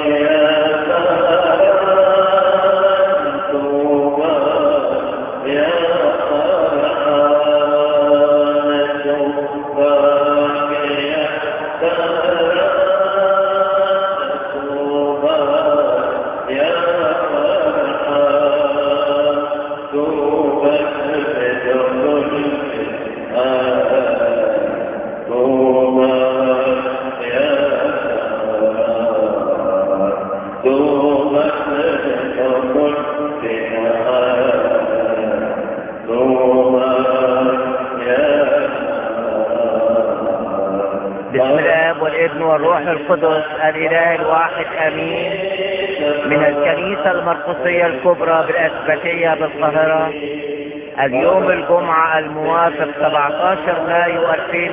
بسم الاب والابن والروح القدس الاله الواحد امين من الكنيسه المرقسيه الكبرى بالاسباتيه بالقاهره اليوم الجمعه الموافق 17 مايو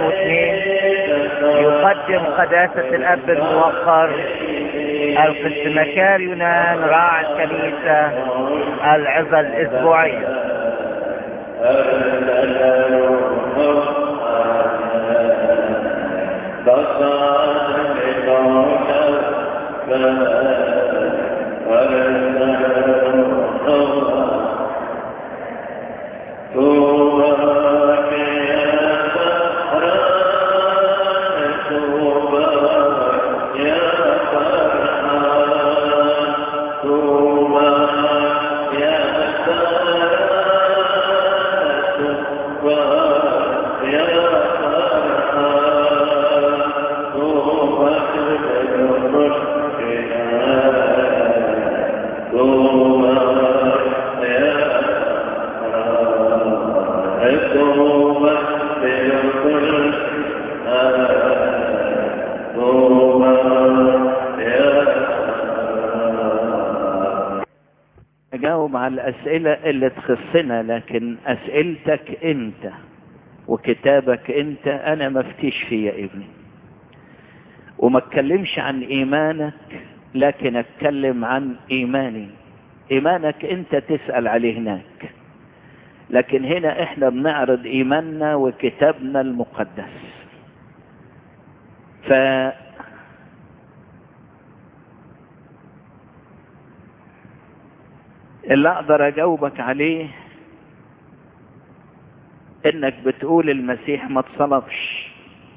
2002 يقدم قداسه الاب الموقر القسمكار يونان راعي الكنيسه العظه الاسبوعيه اجاوب على الاسئله اللي تخصنا لكن اسئلتك انت وكتابك انت انا مفتيش فيه يا ابني وما اتكلمش عن ايمانك لكن اتكلم عن ايماني ايمانك انت تسال عليه هناك لكن هنا احنا بنعرض ايماننا وكتابنا المقدس ف اللي اقدر اجاوبك عليه انك بتقول المسيح ما اتصلبش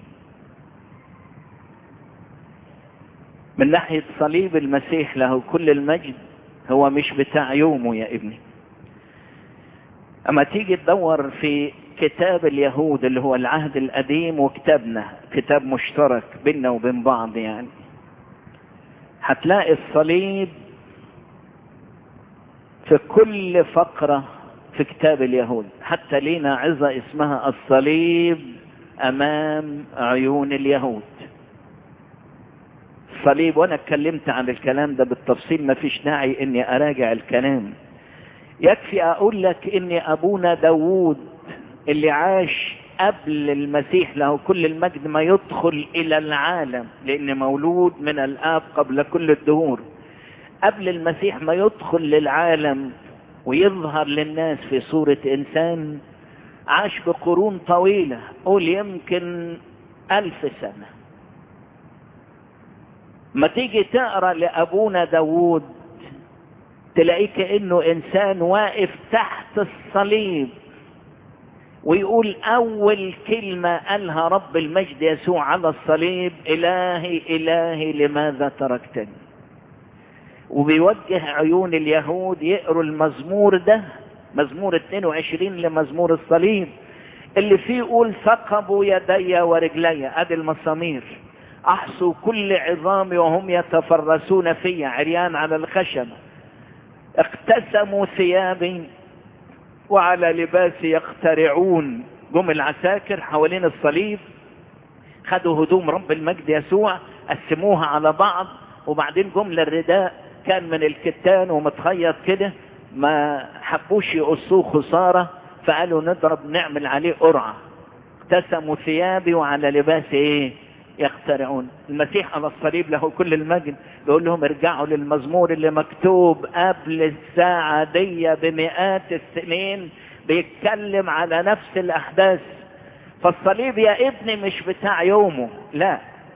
من ناحية صليب المسيح له كل المجد هو مش بتاع يومه يا ابني اما تيجي تدور في كتاب اليهود اللي هو العهد القديم وكتابنا كتاب مشترك بيننا وبين بعض يعني هتلاقي الصليب في كل فقرة في كتاب اليهود حتى لينا عظة اسمها الصليب أمام عيون اليهود الصليب وأنا اتكلمت عن الكلام ده بالتفصيل ما فيش داعي إني أراجع الكلام يكفي أقول لك إن أبونا داوود اللي عاش قبل المسيح له كل المجد ما يدخل إلى العالم لأن مولود من الآب قبل كل الدهور قبل المسيح ما يدخل للعالم ويظهر للناس في صورة إنسان عاش بقرون طويلة قول يمكن ألف سنة ما تيجي تقرأ لأبونا داوود تلاقيه كأنه إنسان واقف تحت الصليب ويقول أول كلمة قالها رب المجد يسوع على الصليب إلهي إلهي لماذا تركتني وبيوجه عيون اليهود يقروا المزمور ده مزمور 22 لمزمور الصليب اللي فيه يقول ثقبوا يدي ورجلي ادي المسامير احصوا كل عظامي وهم يتفرسون في عريان على الخشب اقتسموا ثيابي وعلى لباسي يخترعون جم العساكر حوالين الصليب خدوا هدوم رب المجد يسوع قسموها على بعض وبعدين جم للرداء كان من الكتان ومتخيط كده ما حبوش يقصوه خسارة فقالوا نضرب نعمل عليه قرعة ابتسموا ثيابي وعلى لباسي ايه يخترعون المسيح على الصليب له كل المجد يقول لهم ارجعوا للمزمور اللي مكتوب قبل الساعة دي بمئات السنين بيتكلم على نفس الأحداث فالصليب يا ابني مش بتاع يومه لا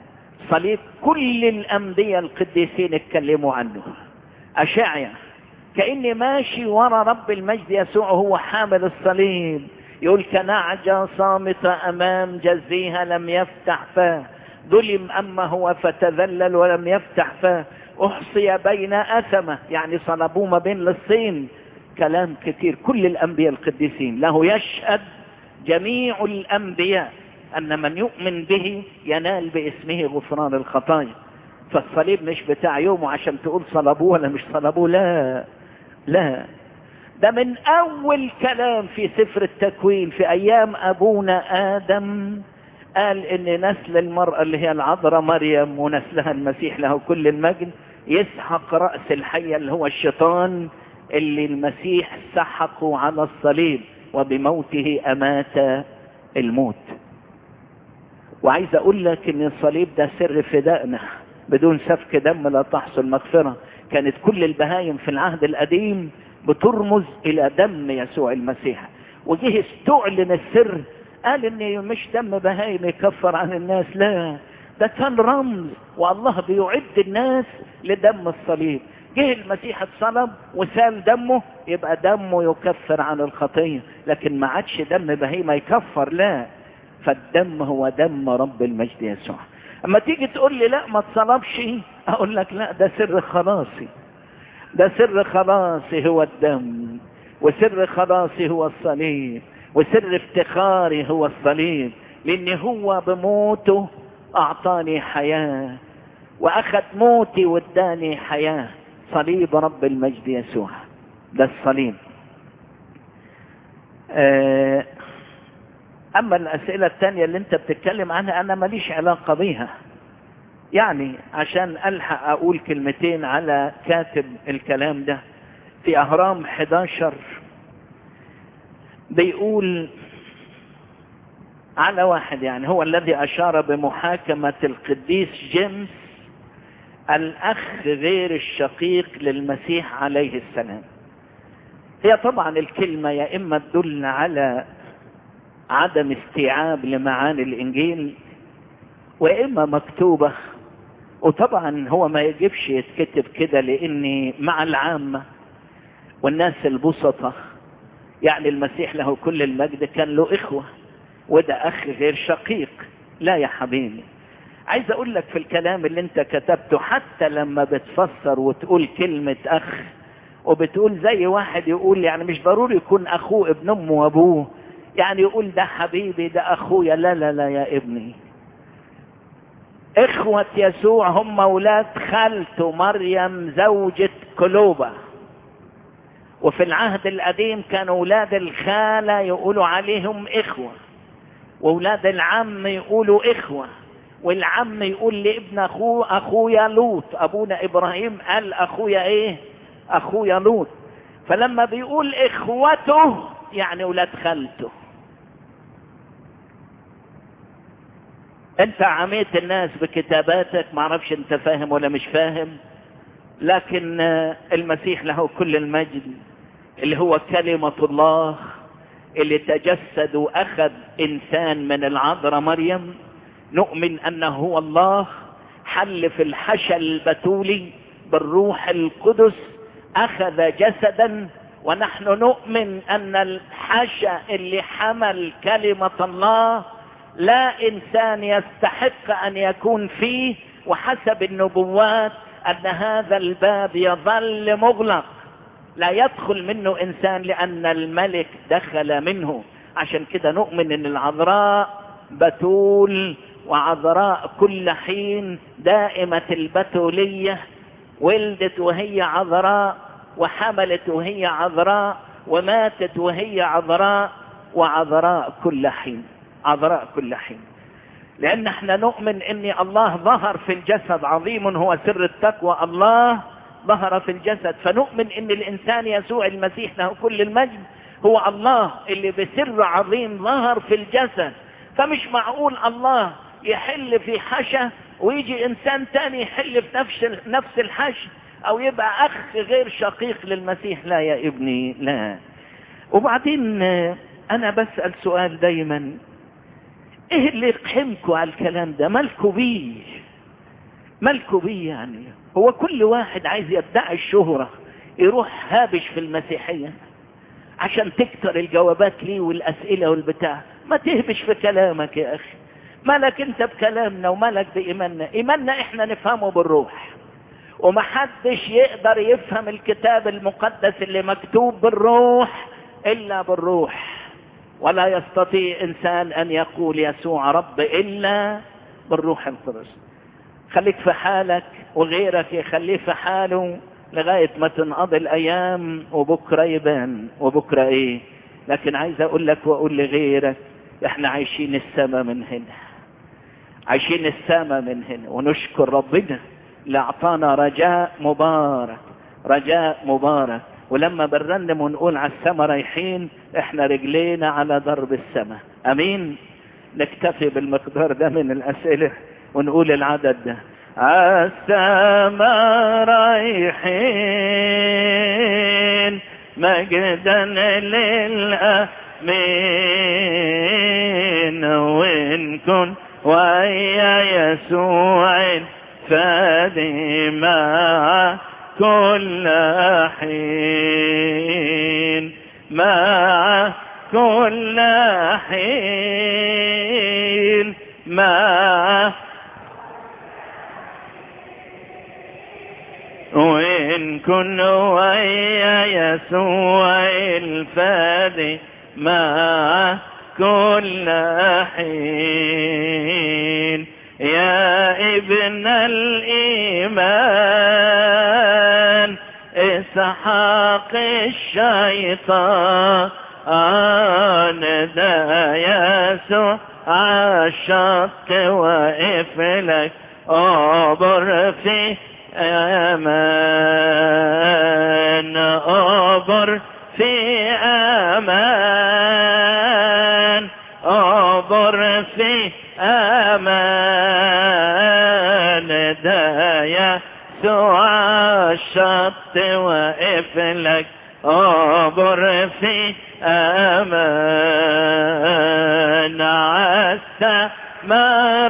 صليب كل الأنبياء القديسين اتكلموا عنه أشعيا كأني ماشي ورا رب المجد يسوع هو حامل الصليب يقول كنعجة صامتة أمام جزيها لم يفتح فاه ظلم أما هو فتذلل ولم يفتح فاه أحصي بين أثمة يعني صلبوه ما بين للصين كلام كثير كل الأنبياء القديسين له يشهد جميع الأنبياء أن من يؤمن به ينال باسمه غفران الخطايا فالصليب مش بتاع يومه عشان تقول صلبوه ولا مش صلبوه لا لا ده من أول كلام في سفر التكوين في أيام أبونا آدم قال إن نسل المرأة اللي هي العذراء مريم ونسلها المسيح له كل المجد يسحق رأس الحية اللي هو الشيطان اللي المسيح سحقه على الصليب وبموته أمات الموت وعايز أقول لك إن الصليب ده سر فدائنا بدون سفك دم لا تحصل مغفرة كانت كل البهايم في العهد القديم بترمز إلى دم يسوع المسيح وجه استعلن السر قال إن مش دم بهايم يكفر عن الناس لا ده كان رمز والله بيعد الناس لدم الصليب جه المسيح اتصلب وسال دمه يبقى دمه يكفر عن الخطية لكن ما عادش دم بهيمة يكفر لا فالدم هو دم رب المجد يسوع اما تيجي تقول لي لا ما اتصلبش اقول لك لا ده سر خلاصي ده سر خلاصي هو الدم وسر خلاصي هو الصليب وسر افتخاري هو الصليب لان هو بموته اعطاني حياة واخذ موتي واداني حياة صليب رب المجد يسوع ده الصليب آه اما الاسئلة التانية اللي انت بتتكلم عنها انا ماليش علاقة بيها يعني عشان الحق اقول كلمتين على كاتب الكلام ده في اهرام 11 بيقول على واحد يعني هو الذي اشار بمحاكمة القديس جيمس الاخ غير الشقيق للمسيح عليه السلام هي طبعا الكلمة يا اما تدل على عدم استيعاب لمعاني الانجيل واما مكتوبة وطبعا هو ما يجبش يتكتب كده لاني مع العامة والناس البسطة يعني المسيح له كل المجد كان له اخوة وده اخ غير شقيق لا يا حبيبي عايز اقول لك في الكلام اللي انت كتبته حتى لما بتفسر وتقول كلمة اخ وبتقول زي واحد يقول يعني مش ضروري يكون اخوه ابن امه وابوه يعني يقول ده حبيبي ده اخويا لا لا لا يا ابني اخوة يسوع هم اولاد خالته مريم زوجة كلوبة وفي العهد القديم كانوا اولاد الخالة يقولوا عليهم اخوة واولاد العم يقولوا اخوة والعم يقول لابن اخوه اخويا لوط ابونا ابراهيم قال اخويا ايه اخويا لوط فلما بيقول اخوته يعني اولاد خالته انت عميت الناس بكتاباتك معرفش انت فاهم ولا مش فاهم لكن المسيح له كل المجد اللي هو كلمة الله اللي تجسد واخذ انسان من العذراء مريم نؤمن انه هو الله حل في الحشى البتولي بالروح القدس اخذ جسدا ونحن نؤمن ان الحشى اللي حمل كلمة الله لا انسان يستحق ان يكون فيه وحسب النبوات ان هذا الباب يظل مغلق لا يدخل منه انسان لان الملك دخل منه عشان كده نؤمن ان العذراء بتول وعذراء كل حين دائمة البتولية ولدت وهي عذراء وحملت وهي عذراء وماتت وهي عذراء وعذراء كل حين عذراء كل حين لان احنا نؤمن ان الله ظهر في الجسد عظيم هو سر التقوى الله ظهر في الجسد فنؤمن ان الانسان يسوع المسيح له كل المجد هو الله اللي بسر عظيم ظهر في الجسد فمش معقول الله يحل في حشى ويجي انسان تاني يحل في نفس نفس الحشى او يبقى اخ غير شقيق للمسيح لا يا ابني لا وبعدين انا بسأل سؤال دايما ايه اللي يقحمكوا على الكلام ده مالكوا بيه مالكوا بيه يعني هو كل واحد عايز يدعي الشهرة يروح هابش في المسيحية عشان تكتر الجوابات ليه والأسئلة والبتاع ما تهبش في كلامك يا أخي مالك انت بكلامنا ومالك بإيماننا إيماننا احنا نفهمه بالروح ومحدش يقدر يفهم الكتاب المقدس اللي مكتوب بالروح إلا بالروح ولا يستطيع إنسان أن يقول يسوع رب إلا بالروح القدس خليك في حالك وغيرك يخليه في حاله لغاية ما تنقضي الأيام وبكرة يبان وبكرة إيه لكن عايز أقول لك وأقول لغيرك إحنا عايشين السماء من هنا عايشين السماء من هنا ونشكر ربنا اللي أعطانا رجاء مبارك رجاء مبارك ولما بنرنم ونقول على السماء رايحين احنا رجلينا على درب السماء امين نكتفي بالمقدار ده من الاسئله ونقول العدد ده السماء رايحين مجدا للأمين وإن كن ويا يسوع فادي مع كل حين مع كل حين مع وإن كن ويا يسوع الفادي مع كل حين يا ابن الإيمان إسحاق الشيطان ذا يسوع عالشط وقف لك عبر في أمان عبر في أمان عبر في أمان دايا سوى الشط وقف لك عبر في أمان عسى ما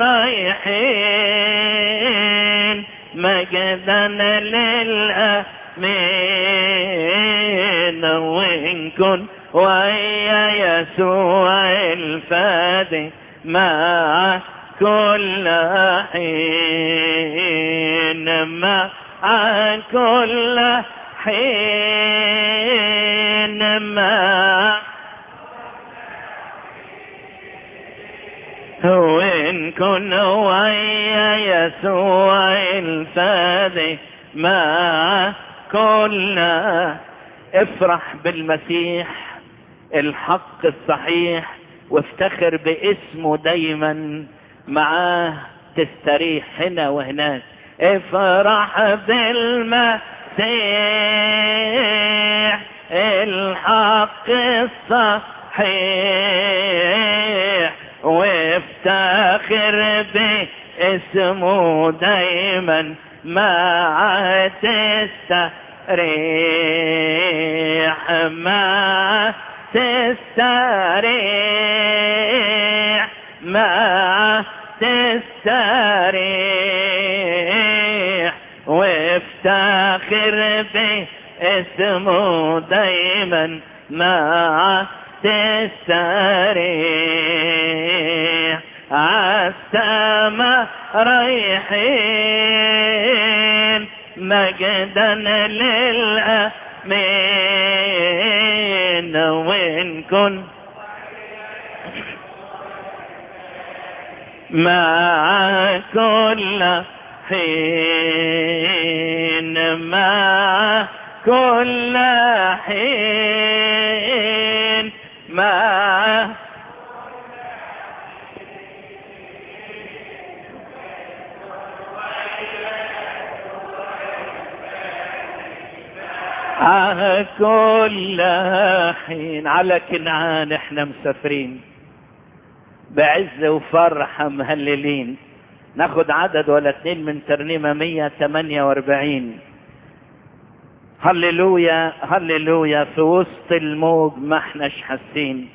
رايحين مجدا للأمين وإن كن ويا يسوع الفادي مع كل حين مع كل حين مع وإن كن ويا يسوع الفادي مع كل افرح بالمسيح الحق الصحيح وافتخر باسمه دايما معاه تستريح هنا وهناك افرح بالمسيح الحق الصحيح وافتخر باسمه دايما مع تستريح مع تستريح مع تستريح وافتخر باسمه دايما مع تستريح عالسما رايحين مجدا للأمين وإن كن مع كل حين مع كل حين مع على كل حين على كنعان احنا مسافرين بعز وفرحة مهللين ناخد عدد ولا اتنين من ترنيمة 148 هللويا هللويا في وسط الموج ما احناش حاسين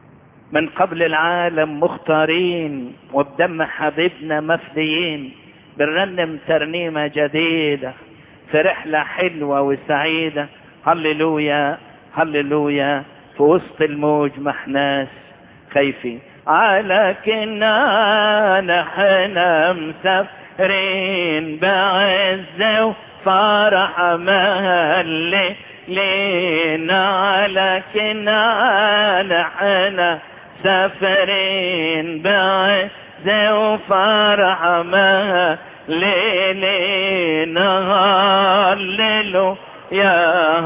من قبل العالم مختارين وبدم حبيبنا مفديين بنرنم ترنيمة جديدة في رحلة حلوة وسعيدة هللويا هللويا في وسط الموج ما احناش خايفين على كنا نحن مسافرين بعز وفرح مهلي لينا على كنا نحن سافرين بعز وفرح مهلي لينا هللو يا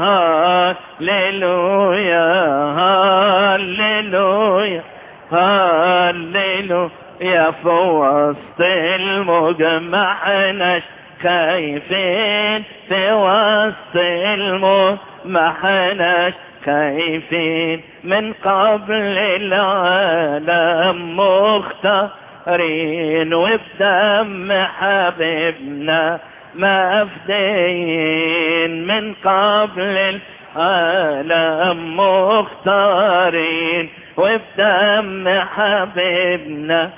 هللويا هللويا هللويا في وسط المجمع احنا خايفين في وسط المجمع احنا خايفين من قبل العالم مختارين وبدم حبيبنا مفدين من قبل العالم مختارين وبدم حبيبنا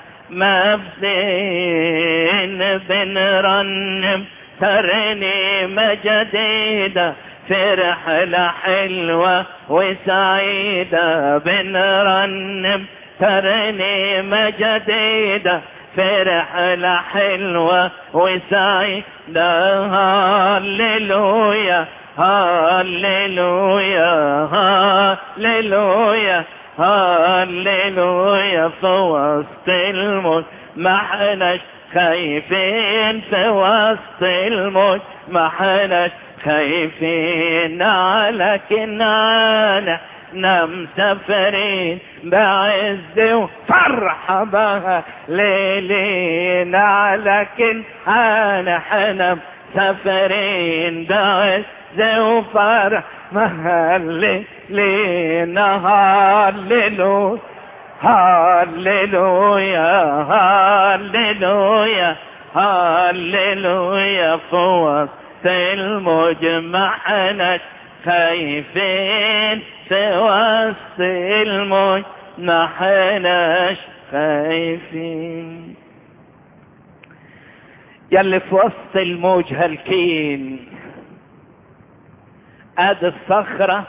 مفدين بنرنم ترنيمة جديدة في رحلة حلوة وسعيدة بنرنم ترنيمة جديدة في رحلة حلوة وسعيدة هاللويا هاللويا هاللويا هاللويا في وسط الموت ما احناش خايفين في وسط الموت ما احناش خايفين على كنانا نم سفرين بعز وفرحة بها ليلين لكن انا حنم سفرين بعز وفرح مهل لينا هاللو هاللويا هاللويا هاللويا فوق المجمع انا خايفين في وسط الموج ما حناش خايفين يلي في وسط الموج هلكين ادي الصخرة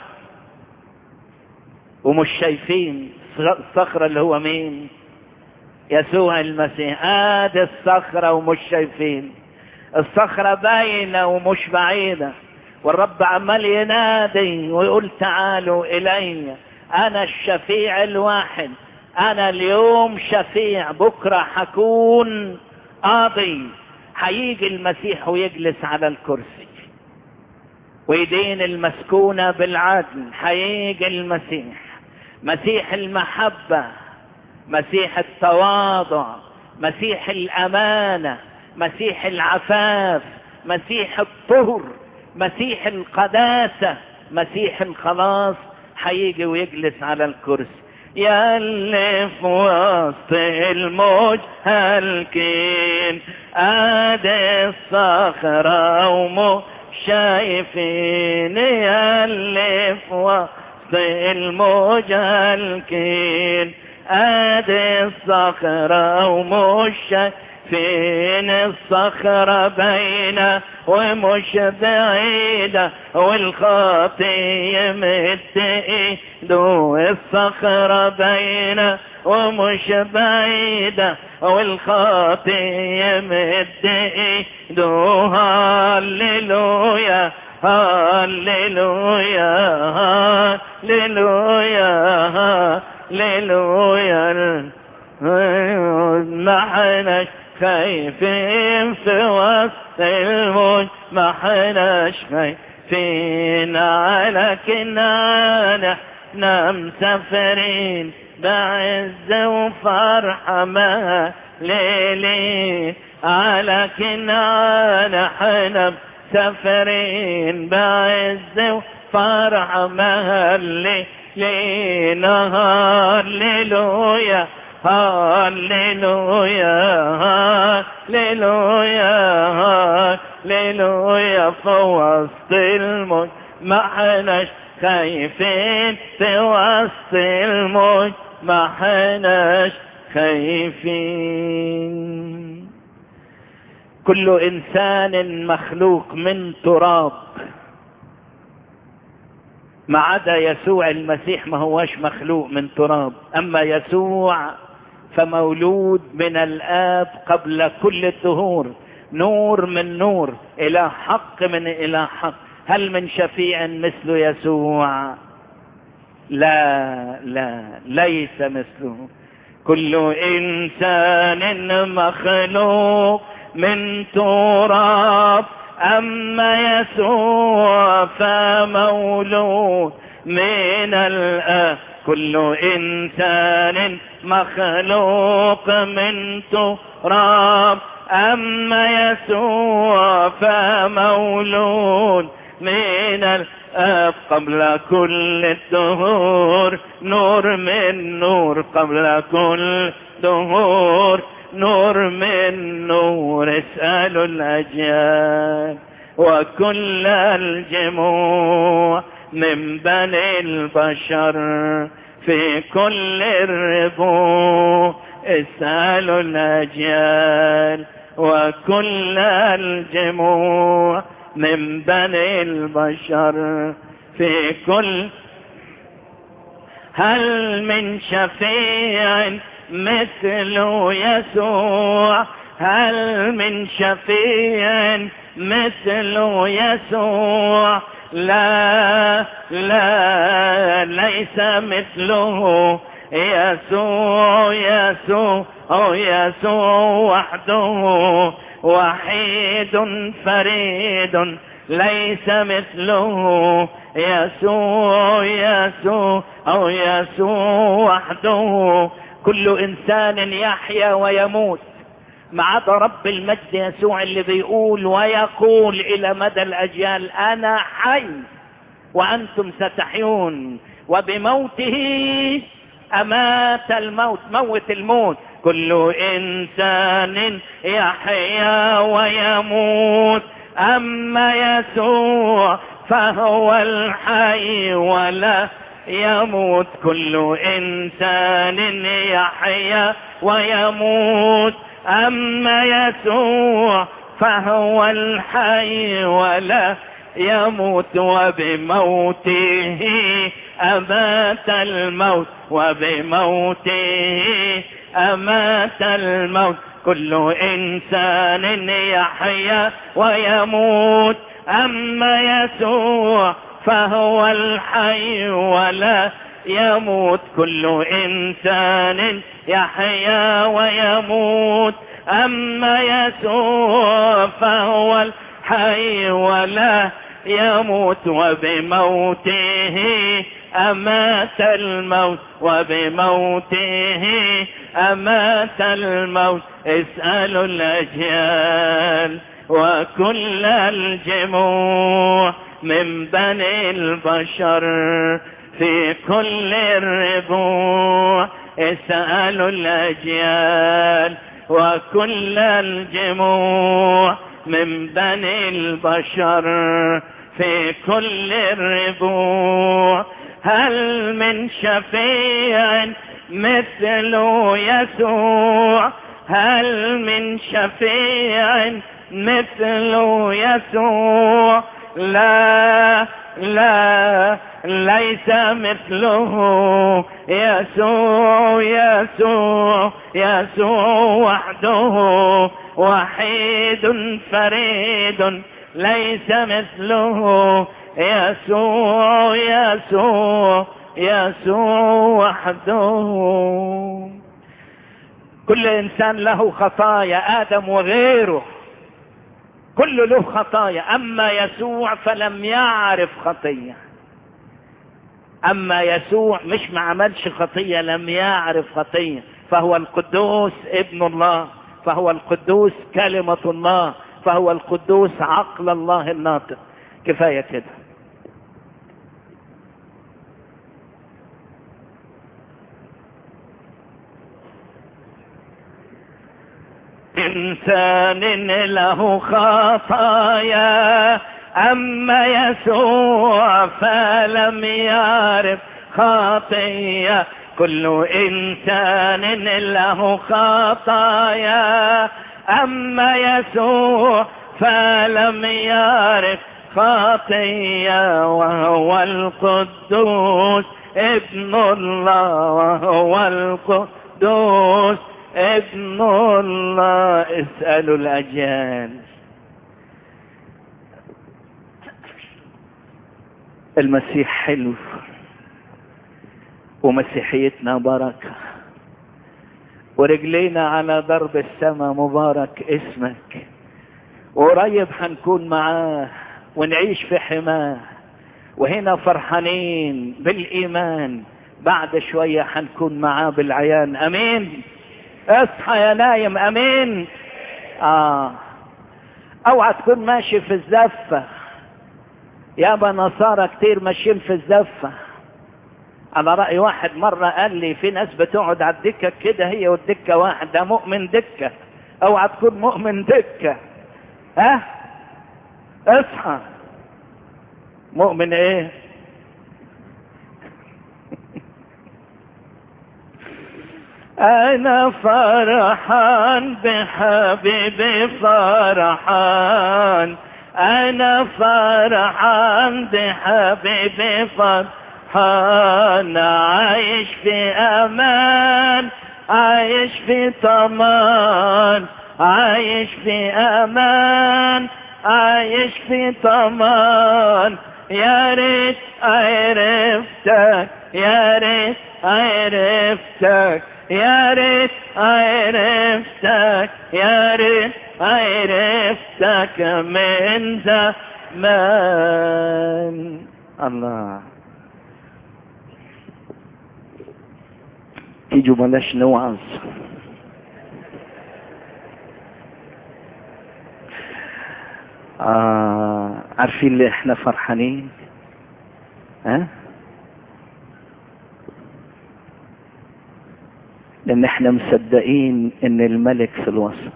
ومش شايفين الصخرة اللي هو مين يسوع المسيح ادي الصخرة ومش شايفين الصخرة باينة ومش بعيدة والرب عمال ينادي ويقول تعالوا الي انا الشفيع الواحد انا اليوم شفيع بكرة حكون قاضي هيجي المسيح ويجلس على الكرسي ويدين المسكونة بالعدل هيجي المسيح مسيح المحبة مسيح التواضع مسيح الامانة مسيح العفاف مسيح الطهر مسيح القداسة مسيح الخلاص هيجي ويجلس على الكرسي يا اللي في وسط الموج هالكين ادي الصخرة ومو شايفين يا اللي في وسط الموج هالكين ادي الصخرة ومش شايفين فين الصخرة بينة ومش بعيدة والخاطي يمد ايده الصخرة بينة ومش بعيدة والخاطي يمد ايده هاللويا هاللويا هاللويا هاللويا ما حناش خايفين في وسط الموج ما حناش خايفين على كنا نحن مسافرين بعز وفرحة ما ليلين على كنا نحن مسافرين بعز وفرحة ما ليلين هاللويا هاللويا هاللويا هاللويا في وسط الموج ما احناش خايفين في وسط الموج ما احناش خايفين كل انسان مخلوق من تراب ما عدا يسوع المسيح ما هوش مخلوق من تراب اما يسوع فمولود من الاب قبل كل الدهور نور من نور الى حق من الى حق هل من شفيع مثل يسوع لا لا ليس مثله كل انسان مخلوق من تراب اما يسوع فمولود من الاب كل انسان مخلوق من تراب اما يسوع فمولود من الاب قبل كل الدهور نور من نور قبل كل دهور نور من نور اسألوا الأجيال وكل الجموع من بني البشر في كل الربوع اسألوا الأجيال وكل الجموع من بني البشر في كل هل من شفيع مثل يسوع هل من شفيع مثل يسوع لا لا ليس مثله يسوع يسوع يسوع وحده وحيد فريد ليس مثله يسوع يسوع او يسوع وحده كل انسان يحيا ويموت ما عدا رب المجد يسوع اللي بيقول ويقول الى مدى الاجيال انا حي وانتم ستحيون وبموته امات الموت موت الموت كل انسان يحيا ويموت اما يسوع فهو الحي ولا يموت كل انسان يحيا ويموت اما يسوع فهو الحي ولا يموت وبموته امات الموت وبموته امات الموت كل انسان يحيا ويموت اما يسوع فهو الحي ولا يموت كل انسان يحيا ويموت اما يسوع فهو الحي ولا يموت وبموته امات الموت وبموته امات الموت اسالوا الاجيال وكل الجموع من بني البشر في كل الربوع اسألوا الأجيال وكل الجموع من بني البشر في كل الربوع هل من شفيع مثل يسوع هل من شفيع مثل يسوع لا لا ليس مثله يسوع يسوع يسوع وحده وحيد فريد ليس مثله يسوع يسوع يسوع وحده كل انسان له خطايا ادم وغيره كل له خطايا اما يسوع فلم يعرف خطيه اما يسوع مش ما عملش خطيه لم يعرف خطيه فهو القدوس ابن الله فهو القدوس كلمه الله فهو القدوس عقل الله الناطق كفايه كده انسان له خطايا اما يسوع فلم يعرف خطيه كل انسان له خطايا أما يسوع فلم يعرف خطية وهو القدوس ابن الله وهو القدوس ابن الله اسألوا الأجيال المسيح حلو ومسيحيتنا بركة ورجلينا على درب السماء مبارك اسمك وقريب هنكون معاه ونعيش في حماه وهنا فرحانين بالإيمان بعد شوية هنكون معاه بالعيان أمين اصحى يا نايم أمين آه اوعى تكون ماشي في الزفة يابا نصارى كتير ماشيين في الزفة على رأي واحد مرة قال لي في ناس بتقعد على الدكة كده هي والدكة واحد ده مؤمن دكة اوعى تكون مؤمن دكة ها اصحى مؤمن ايه انا فرحان بحبيبي فرحان انا فرحان بحبيبي فرحان عايش في امان عايش في طمان عايش في امان عايش في طمان يا ريت عرفتك يا ريت عرفتك يا ريت عرفتك يا ريت عرفتك من زمان الله تيجوا بلاش نوعظ آه عارفين اللي احنا فرحانين ها لان احنا مصدقين ان الملك في الوسط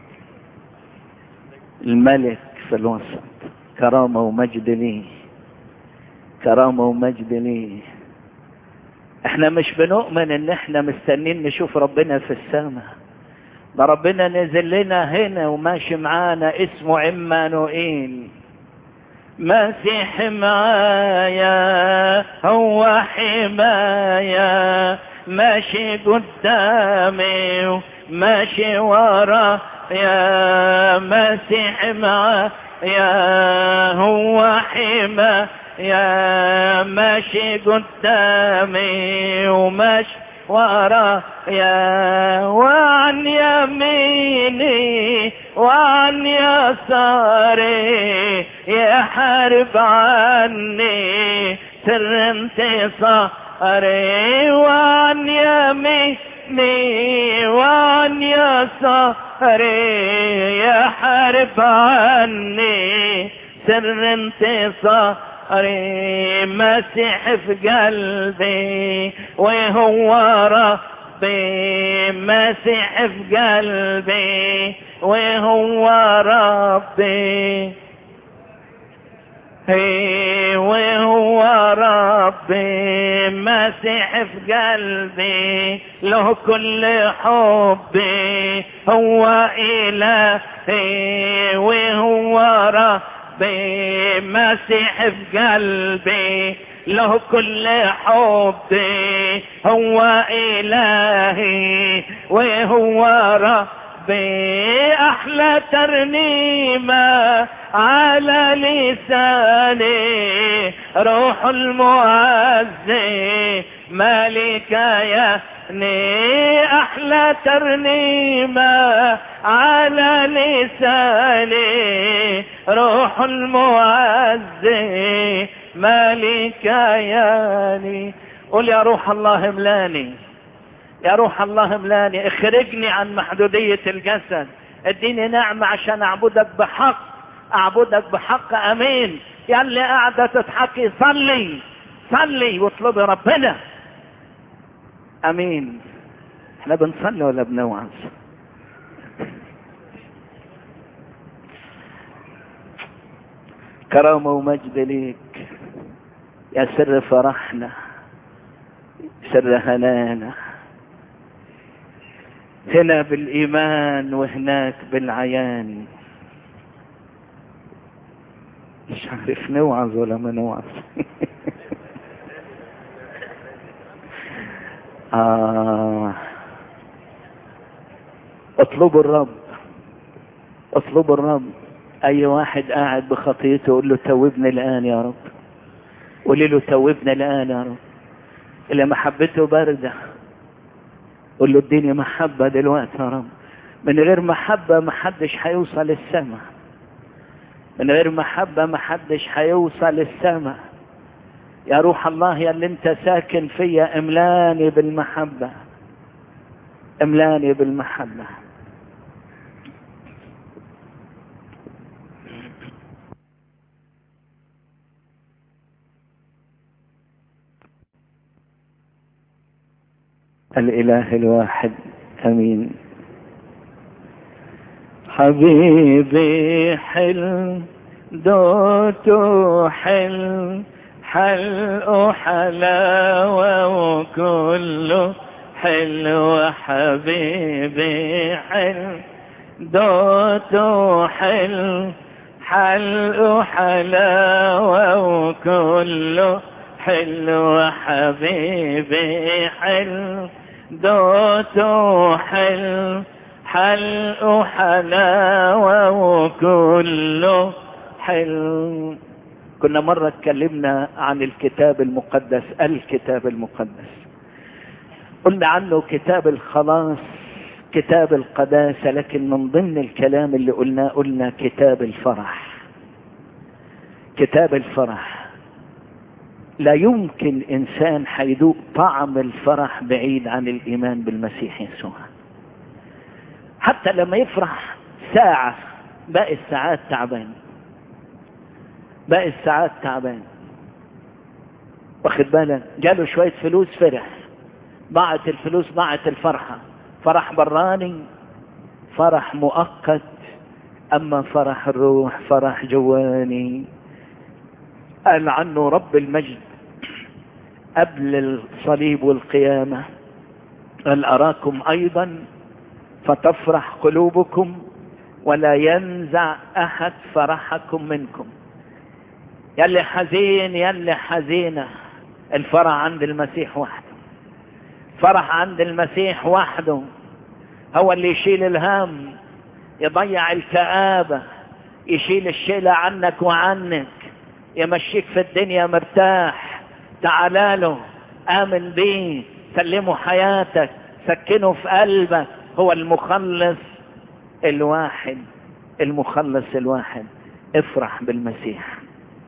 الملك في الوسط كرامة ومجد ليه كرامة ومجد ليه احنا مش بنؤمن ان احنا مستنين نشوف ربنا في السماء ده ربنا نزل لنا هنا وماشي معانا اسمه عمانوئيل مسيح معايا هو حماية ماشي قدامي وماشي ورا يا مسيح معايا هو حماية ماشي قدامي وماشي ورا يا وعن يميني وعن يساري يحارب عني سر انتصاري وعن يميني وعن يساري يحارب عني سر انتصاري قري مسيح في قلبي وهو ربي مسيح في قلبي وهو ربي هي وهو ربي مسيح في قلبي له كل حبي هو إلهي وهو ربي بمسيح في قلبي له كل حبي هو إلهي وهو ربي أحلى ترنيمة على لساني روح المعزي مالك يا ني احلى ترنيمة على لساني روح المعزي مالك ياني قول يا روح الله املاني يا روح الله املاني اخرجني عن محدودية الجسد اديني نعمة عشان اعبدك بحق اعبدك بحق امين يا اللي قاعدة تضحكي صلي صلي واطلبي ربنا امين احنا بنصلي ولا بنوعظ كرامة ومجد ليك يا سر فرحنا سر هنانا هنا بالايمان وهناك بالعيان مش عارف نوعظ ولا ما نوعظ آه. اطلبوا الرب اطلبوا الرب اي واحد قاعد بخطيته يقول له توبني الان يا رب قولي له توبني الان يا رب اللي محبته باردة قول له اديني محبة دلوقتي يا رب من غير محبة محدش هيوصل للسماء من غير محبة محدش هيوصل للسماء يا روح الله يا اللي انت ساكن فيا املاني بالمحبة املاني بالمحبة الاله الواحد امين حبيبي حل دوته حل حلقه حلاوة وكله حلو حبيبي حل دوته حل حلقه حلاوة وكله حلو حبيبي حل دوته حل حلقه حلاوة وكله حلو كنا مرة اتكلمنا عن الكتاب المقدس الكتاب المقدس قلنا عنه كتاب الخلاص كتاب القداسة لكن من ضمن الكلام اللي قلناه قلنا كتاب الفرح كتاب الفرح لا يمكن انسان حيذوق طعم الفرح بعيد عن الايمان بالمسيح يسوع حتى لما يفرح ساعة باقي الساعات تعبان باقي الساعات تعبان واخد بالك جاله شوية فلوس فرح ضاعت الفلوس ضاعت الفرحة فرح براني فرح مؤقت اما فرح الروح فرح جواني قال عنه رب المجد قبل الصليب والقيامة قال أراكم أيضا فتفرح قلوبكم ولا ينزع أحد فرحكم منكم يلي حزين يلي حزينة الفرح عند المسيح وحده فرح عند المسيح وحده هو اللي يشيل الهم يضيع الكآبة يشيل الشيلة عنك وعنك يمشيك في الدنيا مرتاح تعالى له آمن بيه سلمه حياتك سكنه في قلبك هو المخلص الواحد المخلص الواحد افرح بالمسيح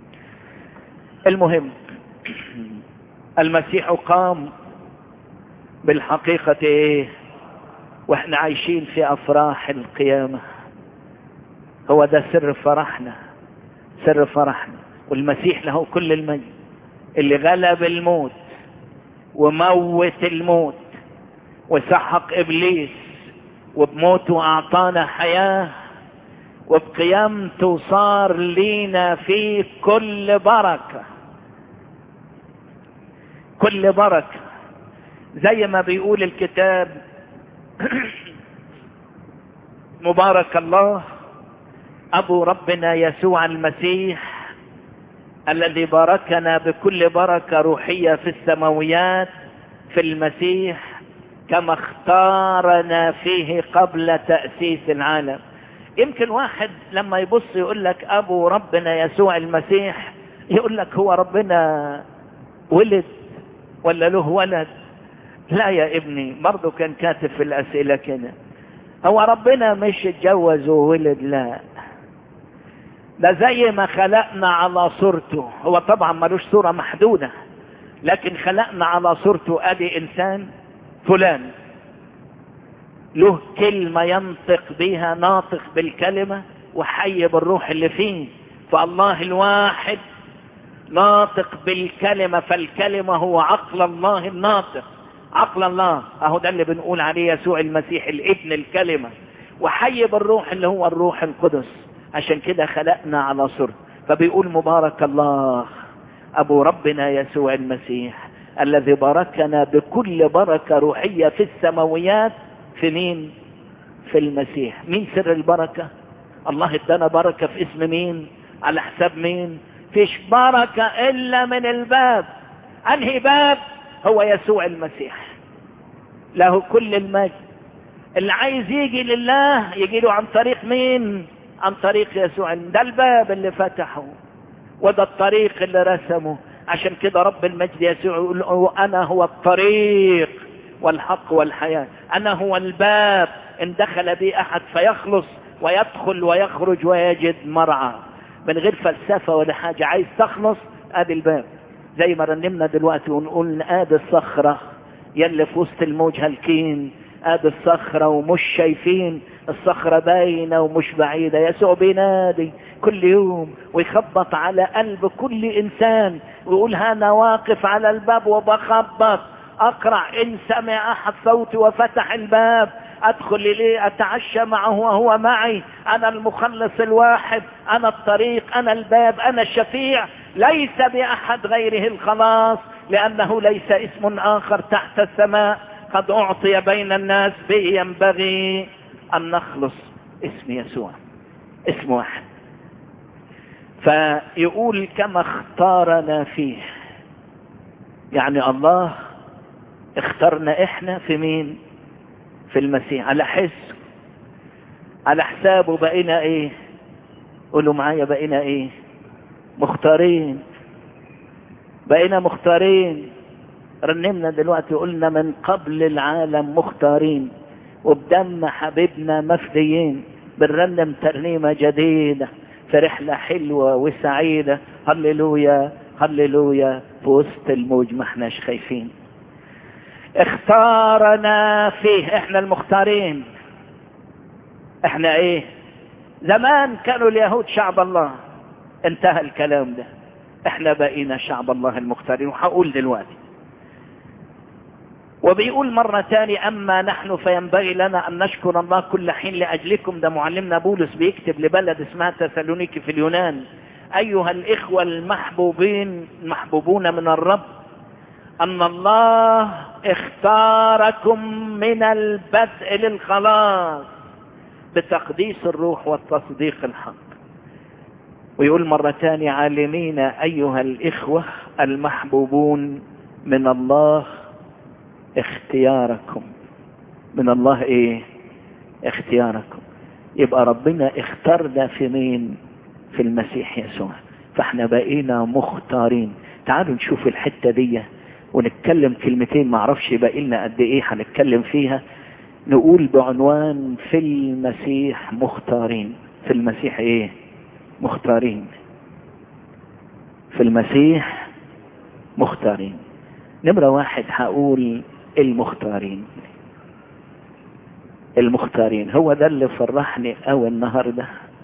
المهم المسيح قام بالحقيقة ايه واحنا عايشين في افراح القيامة هو ده سر فرحنا سر فرحنا والمسيح له كل المجد اللي غلب الموت وموت الموت وسحق ابليس وبموته اعطانا حياه وبقيامته صار لينا في كل بركه كل بركه زي ما بيقول الكتاب مبارك الله ابو ربنا يسوع المسيح الذي باركنا بكل بركه روحيه في السماويات في المسيح كما اختارنا فيه قبل تاسيس العالم يمكن واحد لما يبص يقول لك ابو ربنا يسوع المسيح يقول لك هو ربنا ولد ولا له ولد لا يا ابني برضه كان كاتب في الاسئله كده هو ربنا مش اتجوز وولد لا ده زي ما خلقنا على صورته هو طبعا ملوش صورة محدودة لكن خلقنا على صورته ادي انسان فلان له كلمة ينطق بها ناطق بالكلمة وحي بالروح اللي فيه فالله الواحد ناطق بالكلمة فالكلمة هو عقل الله الناطق عقل الله اهو ده اللي بنقول عليه يسوع المسيح الابن الكلمة وحي بالروح اللي هو الروح القدس عشان كده خلقنا على صورته فبيقول مبارك الله ابو ربنا يسوع المسيح الذي باركنا بكل بركة روحية في السماويات في مين في المسيح مين سر البركة الله ادانا بركة في اسم مين على حساب مين فيش بركة الا من الباب انهي باب هو يسوع المسيح له كل المجد اللي عايز يجي لله يجي له عن طريق مين عن طريق يسوع ده الباب اللي فتحه وده الطريق اللي رسمه عشان كده رب المجد يسوع يقول انا هو الطريق والحق والحياة انا هو الباب ان دخل بي احد فيخلص ويدخل ويخرج ويجد مرعى من غير فلسفة ولا حاجة عايز تخلص ادي الباب زي ما رنمنا دلوقتي ونقول ادي الصخرة يلي في وسط الموج هالكين ادي الصخرة ومش شايفين الصخرة باينة ومش بعيدة يسوع بينادي كل يوم ويخبط على قلب كل انسان ويقول انا واقف على الباب وبخبط اقرع ان سمع احد صوتي وفتح الباب ادخل اليه اتعشى معه وهو معي انا المخلص الواحد انا الطريق انا الباب انا الشفيع ليس باحد غيره الخلاص لانه ليس اسم اخر تحت السماء قد اعطي بين الناس به ينبغي ان نخلص اسم يسوع اسم واحد فيقول كما اختارنا فيه يعني الله اخترنا احنا في مين في المسيح على حس على حسابه بقينا ايه قولوا معايا بقينا ايه مختارين بقينا مختارين رنمنا دلوقتي قلنا من قبل العالم مختارين وبدم حبيبنا مفديين بنرنم ترنيمة جديدة في رحلة حلوة وسعيدة هللويا هللويا في وسط الموج ما احناش خايفين اختارنا فيه احنا المختارين احنا ايه زمان كانوا اليهود شعب الله انتهى الكلام ده احنا بقينا شعب الله المختارين وهقول دلوقتي وبيقول مرة تاني أما نحن فينبغي لنا أن نشكر الله كل حين لأجلكم ده معلمنا بولس بيكتب لبلد اسمها تسالونيكي في اليونان أيها الإخوة المحبوبين المحبوبون من الرب أن الله اختاركم من البدء للخلاص بتقديس الروح والتصديق الحق ويقول مرة تانية عالمين أيها الإخوة المحبوبون من الله اختياركم من الله ايه اختياركم يبقى ربنا اختارنا في مين في المسيح يسوع فاحنا بقينا مختارين تعالوا نشوف الحتة دي ونتكلم كلمتين معرفش باقي لنا قد ايه هنتكلم فيها نقول بعنوان في المسيح مختارين في المسيح ايه مختارين في المسيح مختارين نمرة واحد هقول المختارين المختارين هو ده اللي فرحني قوي النهاردة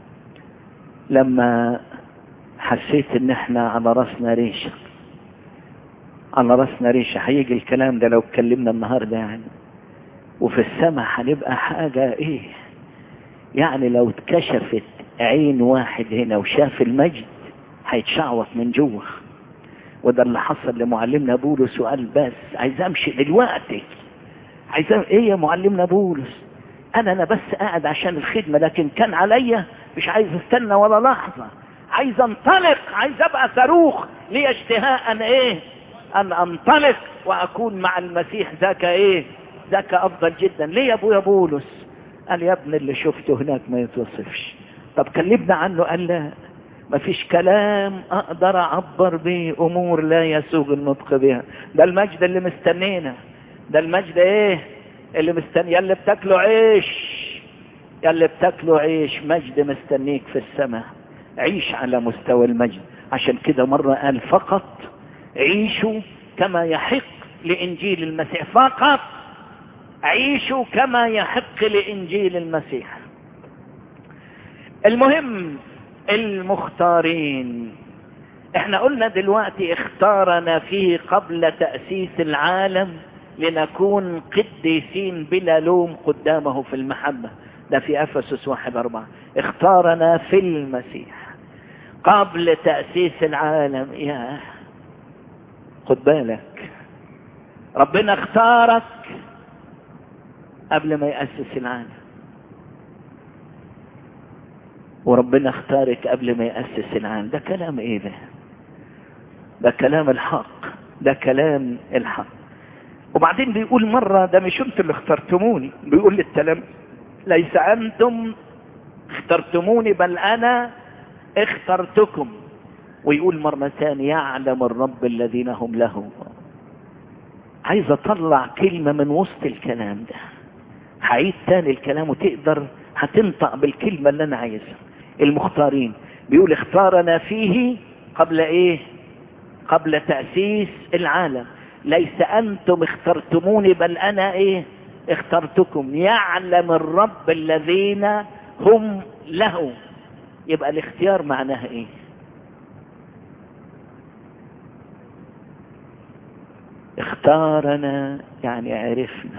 لما حسيت ان احنا على راسنا ريشة على راسنا ريشة هيجي الكلام ده لو اتكلمنا النهاردة يعني وفي السماء هنبقى حاجة ايه يعني لو اتكشفت عين واحد هنا وشاف المجد هيتشعوط من جوه وده اللي حصل لمعلمنا بولس وقال بس عايز امشي دلوقتي عايز ايه يا معلمنا بولس انا انا بس قاعد عشان الخدمة لكن كان عليا مش عايز استنى ولا لحظة عايز انطلق عايز ابقى صاروخ لي اشتهاء ان ايه ان انطلق واكون مع المسيح ذاك ايه ذاك افضل جدا ليه يا ابويا بولس قال يا ابن اللي شفته هناك ما يتوصفش طب كلمنا عنه قال لا مفيش كلام اقدر اعبر به امور لا يسوغ النطق بها ده المجد اللي مستنينا ده المجد ايه اللي مستني يا اللي بتاكله عيش يا اللي بتاكله عيش مجد مستنيك في السماء عيش على مستوى المجد عشان كده مرة قال فقط عيشوا كما يحق لإنجيل المسيح فقط عيشوا كما يحق لإنجيل المسيح المهم المختارين احنا قلنا دلوقتي اختارنا فيه قبل تأسيس العالم لنكون قديسين بلا لوم قدامه في المحبة ده في أفسس واحد أربعة اختارنا في المسيح قبل تأسيس العالم يا خد بالك ربنا اختارك قبل ما يأسس العالم وربنا اختارك قبل ما يأسس العالم ده كلام ايه ده ده كلام الحق ده كلام الحق وبعدين بيقول مرة ده مش انتوا اللي اخترتموني بيقول للتلام ليس انتم اخترتموني بل انا اخترتكم ويقول مرة ثانية يعلم الرب الذين هم له عايز اطلع كلمة من وسط الكلام ده هعيد تاني الكلام وتقدر هتنطق بالكلمة اللي انا عايزها المختارين بيقول اختارنا فيه قبل ايه قبل تأسيس العالم ليس انتم اخترتموني بل انا ايه اخترتكم يعلم الرب الذين هم له يبقى الاختيار معناها ايه اختارنا يعني عرفنا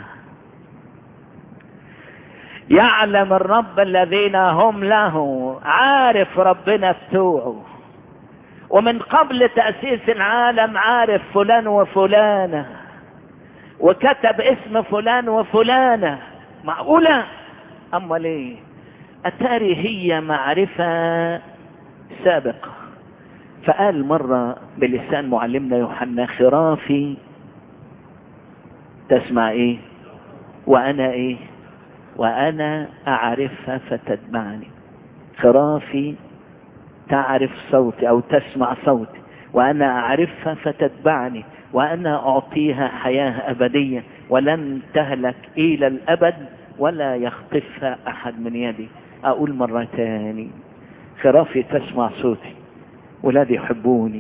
يعلم الرب الذين هم له عارف ربنا بتوعه ومن قبل تأسيس العالم عارف فلان وفلانة وكتب اسم فلان وفلانة معقولة أما ليه أتاري هي معرفة سابقة فقال مرة بلسان معلمنا يوحنا خرافي تسمع ايه وانا ايه وانا اعرفها فتتبعني خرافي تعرف صوتي او تسمع صوتي وانا اعرفها فتتبعني وانا اعطيها حياة ابدية ولن تهلك الى الابد ولا يخطفها احد من يدي اقول مرة تاني خرافي تسمع صوتي ولادي يحبوني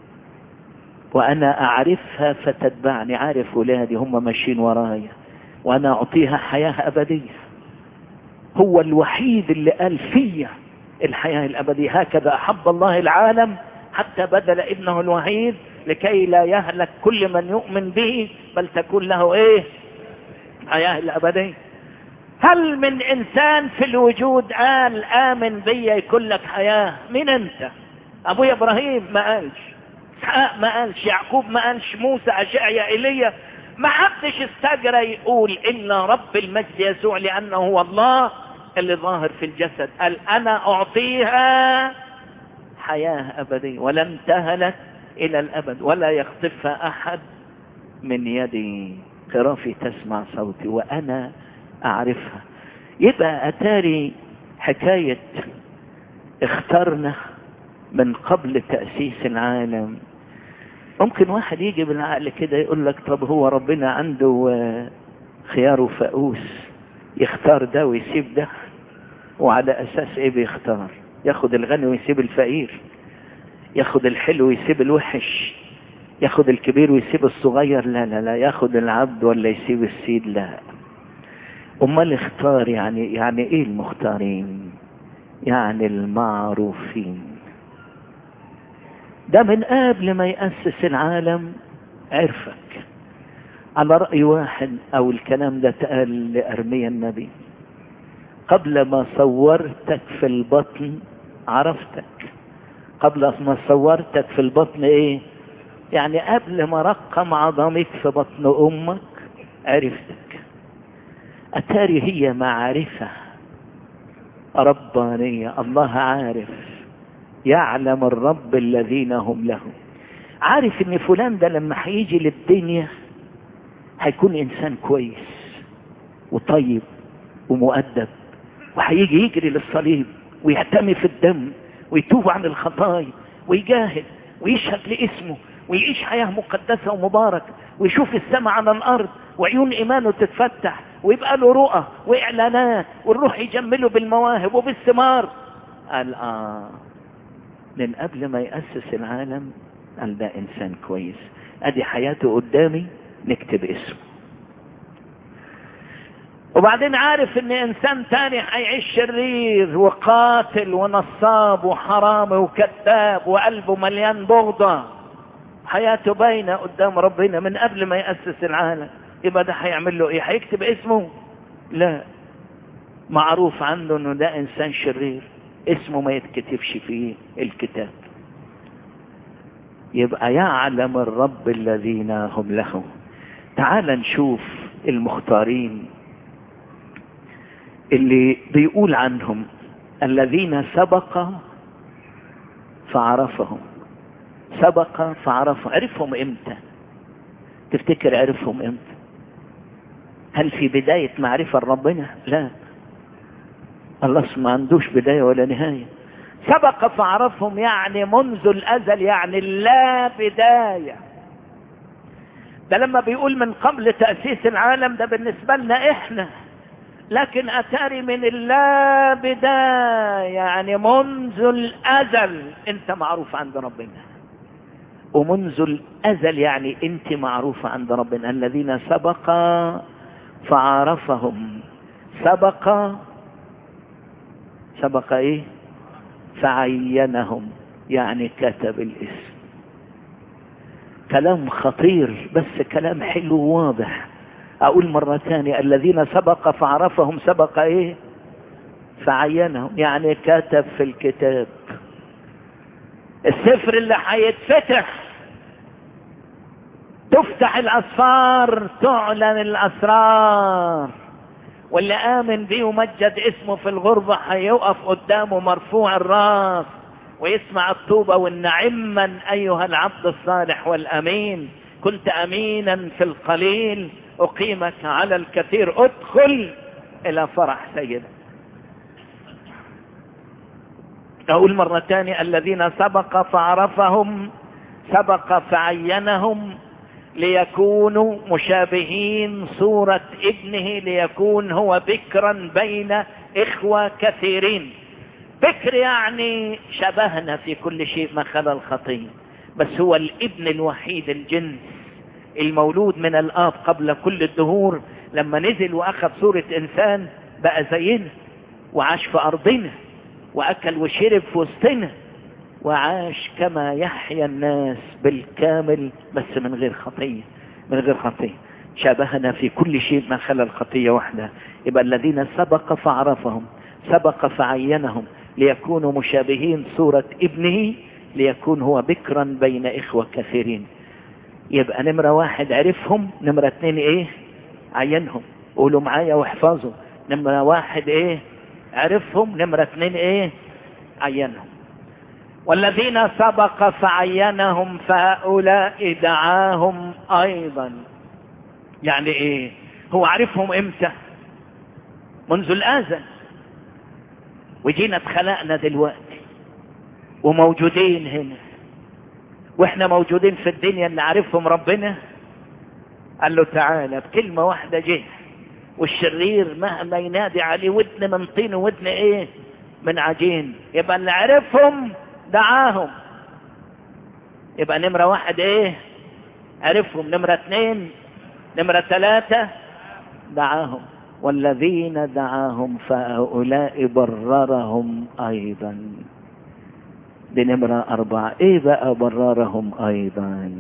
وانا اعرفها فتتبعني عارف ولادي هم ماشيين ورايا وانا اعطيها حياة ابدية هو الوحيد اللي قال فيا الحياة الابدية هكذا احب الله العالم حتى بدل ابنه الوحيد لكي لا يهلك كل من يؤمن به بل تكون له ايه حياة الابدية هل من انسان في الوجود قال امن بي يكون لك حياة مين انت ابويا ابراهيم ما قالش اسحاق ما قالش يعقوب ما قالش موسى اشعيا ايليا ما حدش استجرى يقول الا رب المجد يسوع لانه هو الله اللي ظاهر في الجسد قال انا اعطيها حياة ابدية ولن تهلك الى الابد ولا يخطفها احد من يدي خرافي تسمع صوتي وانا اعرفها يبقى اتاري حكاية اخترنا من قبل تأسيس العالم ممكن واحد يجي بالعقل كده يقول لك طب هو ربنا عنده خيار وفقوس يختار ده ويسيب ده وعلى اساس ايه بيختار ياخد الغني ويسيب الفقير ياخد الحلو ويسيب الوحش ياخد الكبير ويسيب الصغير لا لا لا ياخد العبد ولا يسيب السيد لا امال اختار يعني يعني ايه المختارين يعني المعروفين ده من قبل ما يأسس العالم عرفك على رأي واحد او الكلام ده اتقال لأرميا النبي قبل ما صورتك في البطن عرفتك قبل ما صورتك في البطن ايه يعني قبل ما رقم عظمك في بطن امك عرفتك اتاري هي معرفة ربانية الله عارف يعلم الرب الذين هم له عارف ان فلان ده لما هيجي للدنيا هيكون انسان كويس وطيب ومؤدب وهيجي يجري للصليب ويهتم في الدم ويتوب عن الخطايا ويجاهد ويشهد لاسمه ويعيش حياة مقدسة ومباركة ويشوف السماء على الأرض وعيون إيمانه تتفتح ويبقى له رؤى وإعلانات والروح يجمله بالمواهب وبالثمار قال آه من قبل ما يأسس العالم قال ده إنسان كويس أدي حياته قدامي نكتب اسمه وبعدين عارف ان انسان تاني هيعيش شرير وقاتل ونصاب وحرامي وكذاب وقلبه مليان بغضة حياته باينة قدام ربنا من قبل ما يأسس العالم يبقى ده هيعمل له ايه هيكتب اسمه لا معروف عنه انه ده انسان شرير اسمه ما يتكتبش في الكتاب يبقى يعلم الرب الذين هم له تعال نشوف المختارين اللي بيقول عنهم الذين سبق فعرفهم سبق فعرفهم عرفهم امتى تفتكر عرفهم امتى هل في بداية معرفة ربنا لا الله ما عندوش بداية ولا نهاية سبق فعرفهم يعني منذ الأزل يعني لا بداية ده لما بيقول من قبل تأسيس العالم ده بالنسبة لنا احنا لكن أتاري من اللا بداية يعني منذ الأزل أنت معروف عند ربنا ومنذ الأزل يعني أنت معروفة عند ربنا الذين سبق فعرفهم سبق سبق ايه فعينهم يعني كتب الاسم كلام خطير بس كلام حلو واضح اقول مرة ثانية الذين سبق فعرفهم سبق ايه فعينهم يعني كتب في الكتاب السفر اللي هيتفتح تفتح الاسفار تعلن الاسرار واللي امن بيه ومجد اسمه في الغربة هيقف قدامه مرفوع الراس ويسمع الطوبة والنعما ايها العبد الصالح والامين كنت امينا في القليل اقيمك على الكثير ادخل الى فرح سيدك اقول مرة تانية الذين سبق فعرفهم سبق فعينهم ليكونوا مشابهين صورة ابنه ليكون هو بكرا بين اخوة كثيرين بكر يعني شبهنا في كل شيء ما خلا الخطية بس هو الابن الوحيد الجنس المولود من الاب قبل كل الدهور لما نزل واخذ صورة انسان بقى زينا وعاش في ارضنا واكل وشرب في وسطنا وعاش كما يحيا الناس بالكامل بس من غير خطية من غير خطية شابهنا في كل شيء ما خلا الخطية وحدها يبقى الذين سبق فعرفهم سبق فعينهم ليكونوا مشابهين صورة ابنه ليكون هو بكرا بين إخوة كثيرين يبقى نمرة واحد عرفهم نمرة اتنين ايه عينهم قولوا معايا واحفظوا نمرة واحد ايه عرفهم نمرة اتنين ايه عينهم والذين سبق فعينهم فهؤلاء دعاهم ايضا يعني ايه هو عرفهم امتى منذ الازل وجينا اتخلقنا دلوقتي وموجودين هنا واحنا موجودين في الدنيا اللي عارفهم ربنا قال له تعالى بكلمة واحدة جه والشرير مهما ينادي عليه ودن من طين ودن ايه من عجين يبقى اللي عرفهم دعاهم يبقى نمرة واحد ايه عرفهم نمرة اثنين نمرة ثلاثة دعاهم والذين دعاهم فهؤلاء بررهم ايضا دي نمرة اربعة ايه بقى بررهم ايضا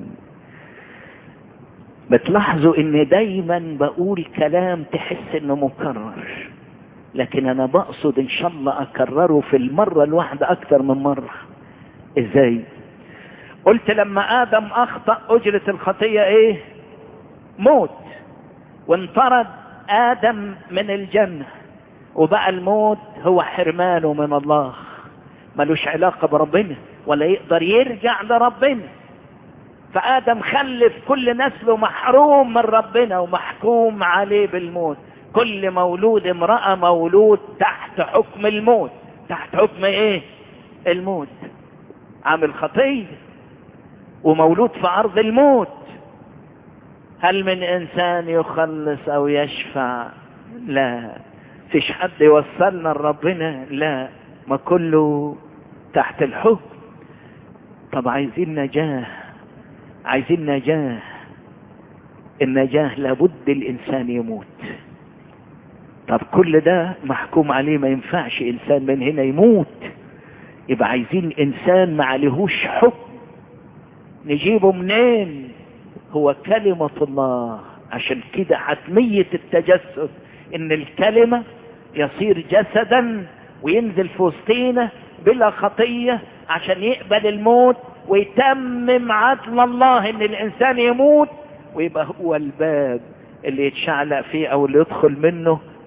بتلاحظوا ان دايما بقول كلام تحس انه مكرر لكن انا بقصد ان شاء الله اكرره في المرة الواحدة اكثر من مرة ازاي قلت لما ادم اخطأ اجرة الخطية ايه موت وانطرد ادم من الجنة وبقى الموت هو حرمانه من الله ملوش علاقة بربنا ولا يقدر يرجع لربنا فآدم خلف كل نسله محروم من ربنا ومحكوم عليه بالموت كل مولود امرأة مولود تحت حكم الموت تحت حكم ايه الموت عامل خطية ومولود في عرض الموت هل من انسان يخلص او يشفع لا فيش حد يوصلنا لربنا لا ما كله تحت الحكم طب عايزين نجاه عايزين نجاه النجاه لابد الانسان يموت طب كل ده محكوم عليه ما ينفعش انسان من هنا يموت يبقى عايزين انسان ما عليهوش حكم نجيبه منين هو كلمة الله عشان كده حتمية التجسد ان الكلمة يصير جسدا وينزل في وسطينا بلا خطية عشان يقبل الموت ويتمم عدل الله ان الانسان يموت ويبقى هو الباب اللي يتشعلق فيه او اللي يدخل منه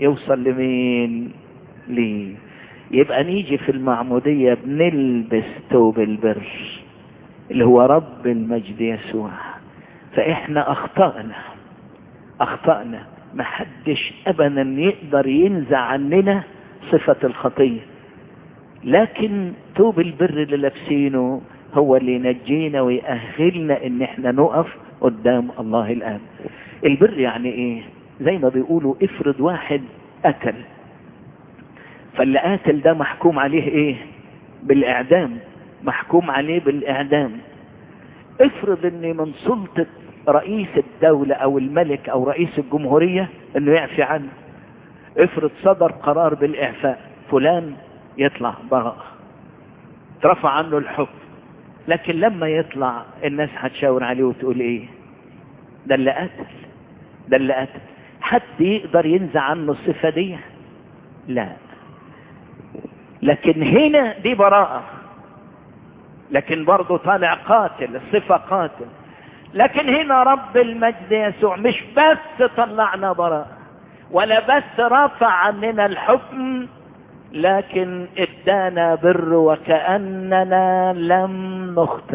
يوصل لمين ليه يبقى نيجي في المعمودية بنلبس ثوب البر اللي هو رب المجد يسوع فاحنا اخطأنا اخطأنا محدش ابدا يقدر ينزع عننا صفة الخطية لكن ثوب البر اللي لابسينه هو اللي ينجينا ويأهلنا ان احنا نقف قدام الله الآن البر يعني ايه زي ما بيقولوا افرض واحد قتل فاللي قاتل ده محكوم عليه ايه بالاعدام محكوم عليه بالاعدام افرض ان من سلطة رئيس الدولة او الملك او رئيس الجمهورية انه يعفي عنه افرض صدر قرار بالاعفاء فلان يطلع براءة ترفع عنه الحكم لكن لما يطلع الناس هتشاور عليه وتقول ايه ده اللي قتل ده اللي قتل حد يقدر ينزع عنه الصفة دي لا لكن هنا دي براءة لكن برضه طالع قاتل الصفة قاتل لكن هنا رب المجد يسوع مش بس طلعنا براءة ولا بس رفع عننا الحكم لكن ادانا بر وكأننا لم نخطئ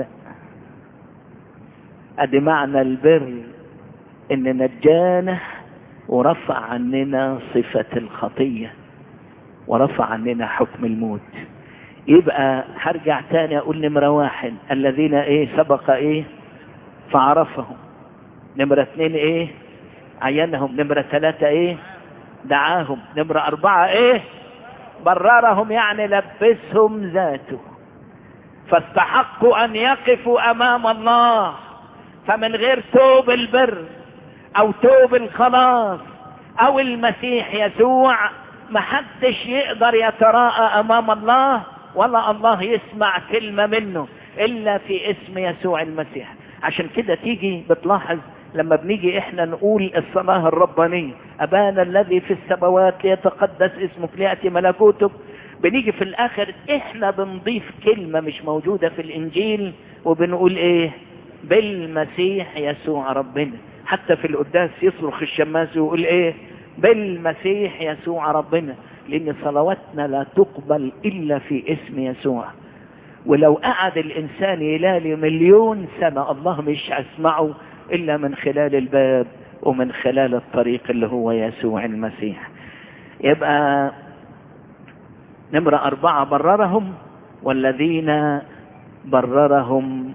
ادي معنى البر ان نجانا ورفع عننا صفة الخطية ورفع عننا حكم الموت يبقى هرجع تاني اقول نمرة واحد الذين ايه سبق ايه فعرفهم نمرة اثنين ايه عينهم نمرة ثلاثة ايه دعاهم نمرة اربعة ايه بررهم يعني لبسهم ذاته فاستحقوا ان يقفوا امام الله فمن غير توب البر او توب الخلاص او المسيح يسوع محدش يقدر يتراءى امام الله ولا الله يسمع كلمة منه الا في اسم يسوع المسيح عشان كده تيجي بتلاحظ لما بنيجي احنا نقول الصلاة الربانية ابانا الذي في السماوات ليتقدس اسمك ليأتي ملكوتك بنيجي في الاخر احنا بنضيف كلمة مش موجودة في الانجيل وبنقول ايه بالمسيح يسوع ربنا حتى في القداس يصرخ الشماس ويقول ايه بالمسيح يسوع ربنا لان صلواتنا لا تقبل الا في اسم يسوع ولو قعد الانسان يلالي مليون سنة الله مش اسمعه الا من خلال الباب ومن خلال الطريق اللي هو يسوع المسيح يبقى نمرة اربعة بررهم والذين بررهم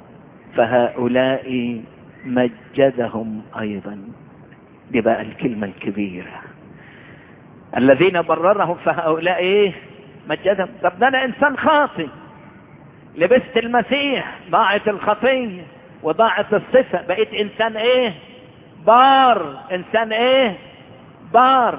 فهؤلاء مجدهم ايضا دي بقى الكلمة الكبيرة الذين بررهم فهؤلاء ايه مجدهم طب ده انا انسان خاطئ لبست المسيح ضاعت الخطية وضاعت الصفة بقيت انسان ايه بار انسان ايه بار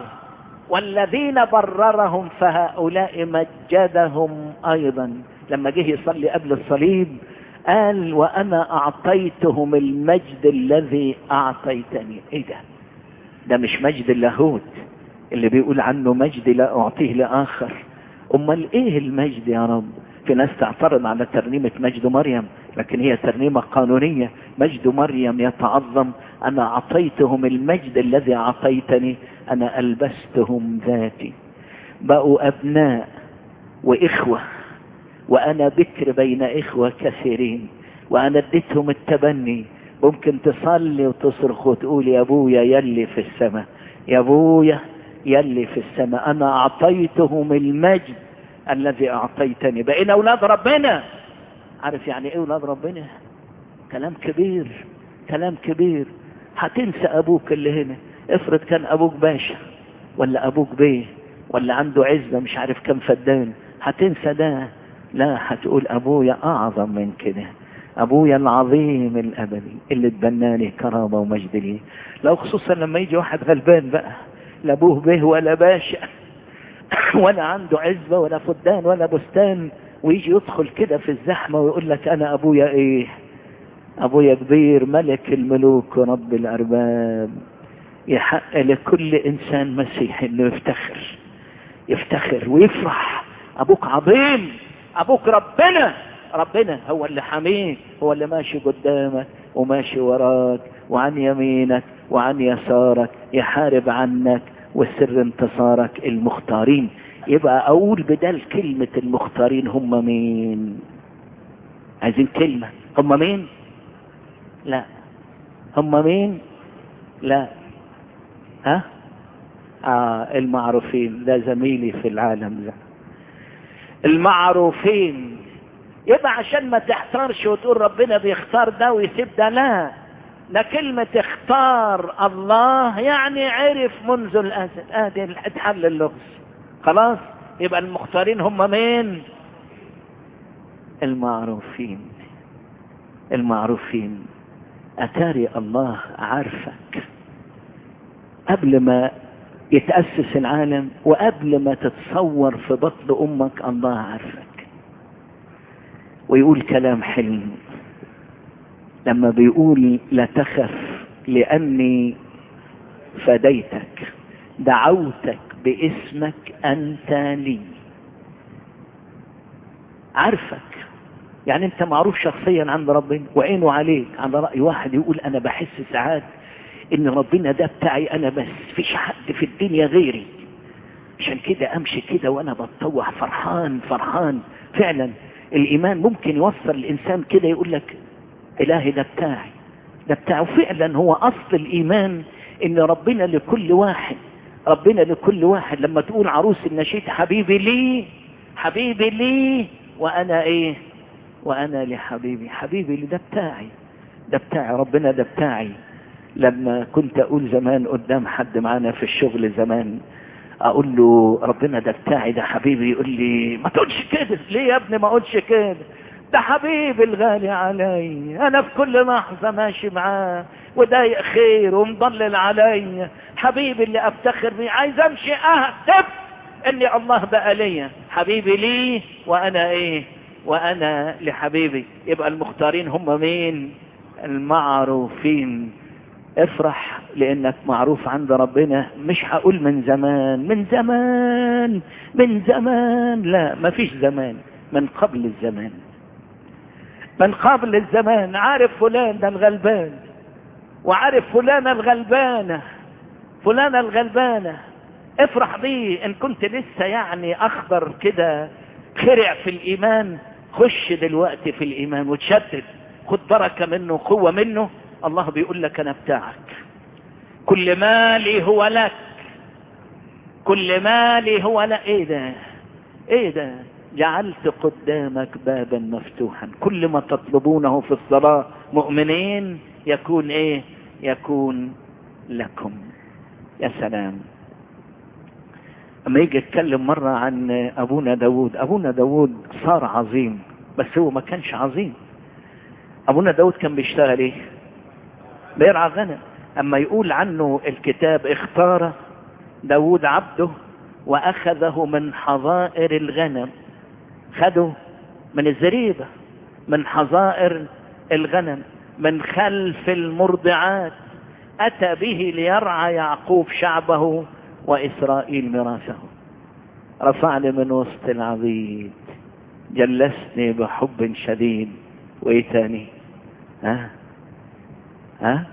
والذين بررهم فهؤلاء مجدهم ايضا لما جه يصلي قبل الصليب قال وانا اعطيتهم المجد الذي اعطيتني ايه ده ده مش مجد اللاهوت اللي بيقول عنه مجد لا اعطيه لاخر امال ايه المجد يا رب في ناس تعترض على ترنيمة مجد مريم لكن هي ترنيمة قانونية مجد مريم يتعظم انا اعطيتهم المجد الذي اعطيتني انا البستهم ذاتي بقوا ابناء واخوة وانا بكر بين اخوة كثيرين وانا اديتهم التبني ممكن تصلي وتصرخ وتقول يا ابويا يلي في السماء يا ابويا يلي في السماء انا اعطيتهم المجد الذي اعطيتني بقينا اولاد ربنا عارف يعني ايه اولاد ربنا كلام كبير كلام كبير هتنسى ابوك اللي هنا افرض كان ابوك باشا ولا ابوك بيه ولا عنده عزة مش عارف كم فدان هتنسى ده لا هتقول ابويا اعظم من كده ابويا العظيم الابدي اللي تبناني كرامة ومجد لي لو خصوصا لما يجي واحد غلبان بقى لا ابوه به ولا باشا ولا عنده عزبة ولا فدان ولا بستان ويجي يدخل كده في الزحمة ويقول لك انا ابويا ايه ابويا كبير ملك الملوك ورب الارباب يحق لكل انسان مسيحي انه يفتخر يفتخر ويفرح ابوك عظيم ابوك ربنا ربنا هو اللي حميك هو اللي ماشي قدامك وماشي وراك وعن يمينك وعن يسارك يحارب عنك وسر انتصارك المختارين يبقى اقول بدل كلمة المختارين هم مين عايزين كلمة هم مين لا هم مين لا ها آه المعروفين ده زميلي في العالم ده المعروفين يبقى عشان ما تحتارش وتقول ربنا بيختار ده ويسيب ده لا ده كلمة اختار الله يعني عرف منذ الأزل ادي اتحل اللغز خلاص يبقى المختارين هم مين المعروفين المعروفين اتاري الله عارفك قبل ما يتأسس العالم وقبل ما تتصور في بطن امك الله عارفك ويقول كلام حلم لما بيقول لا تخف لاني فديتك دعوتك باسمك انت لي عارفك يعني انت معروف شخصيا عند ربنا وعينه عليك على رأي واحد يقول انا بحس ساعات ان ربنا ده بتاعي انا بس فيش حد في الدنيا غيري عشان كده امشي كده وانا بتطوع فرحان فرحان فعلا الايمان ممكن يوصل الانسان كده يقول لك الهي ده بتاعي ده بتاعه فعلا هو اصل الايمان ان ربنا لكل واحد ربنا لكل واحد لما تقول عروس النشيد حبيبي لي حبيبي لي وانا ايه وانا لحبيبي حبيبي اللي ده بتاعي ده بتاعي ربنا ده بتاعي لما كنت اقول زمان قدام حد معانا في الشغل زمان اقول له ربنا ده بتاعي ده حبيبي يقول لي ما تقولش كده ليه يا ابني ما اقولش كده ده حبيبي الغالي علي انا في كل لحظة ماشي معاه وده خير ومضلل علي حبيبي اللي افتخر بيه عايز امشي اهتف اني الله بقى ليا حبيبي لي وانا ايه وانا لحبيبي يبقى المختارين هم مين المعروفين افرح لانك معروف عند ربنا مش هقول من زمان من زمان من زمان لا ما فيش زمان من قبل الزمان من قبل الزمان عارف فلان ده الغلبان وعارف فلانة الغلبانة فلانة الغلبانة افرح بيه ان كنت لسه يعني اخضر كده خرع في الايمان خش دلوقتي في الايمان وتشدد خد بركة منه قوة منه الله بيقول لك انا بتاعك كل مالي هو لك كل مالي هو لك ايه ده ايه ده جعلت قدامك بابا مفتوحا كل ما تطلبونه في الصلاة مؤمنين يكون ايه يكون لكم يا سلام اما يجي اتكلم مرة عن ابونا داود ابونا داود صار عظيم بس هو ما كانش عظيم ابونا داود كان بيشتغل ايه بيرعى غنم اما يقول عنه الكتاب اختار داود عبده واخذه من حظائر الغنم خده من الزريبة من حظائر الغنم من خلف المرضعات أتى به ليرعى يعقوب شعبه وإسرائيل ميراثه رفعني من وسط العبيد جلسني بحب شديد وإيه تاني ها ها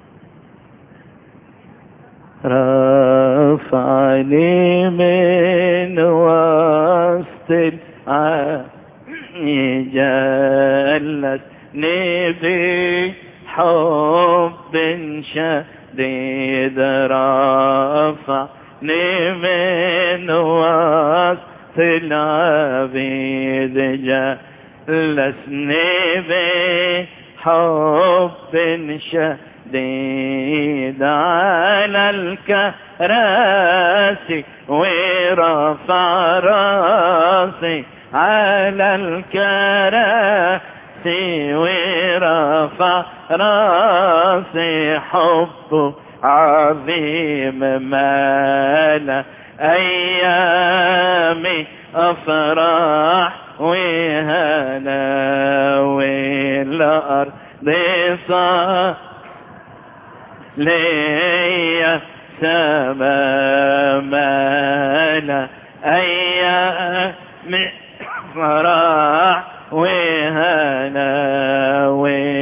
رفعني من وسط جلسني بحب شديد رفعني من وسط العبيد جلسني بحب شديد على الكراسي ورفع راسي على الكراسي ورفع راسي حب عظيم مال ايامي افراح وهنا والارض صار ليا سما مالا ايام فرح وهنا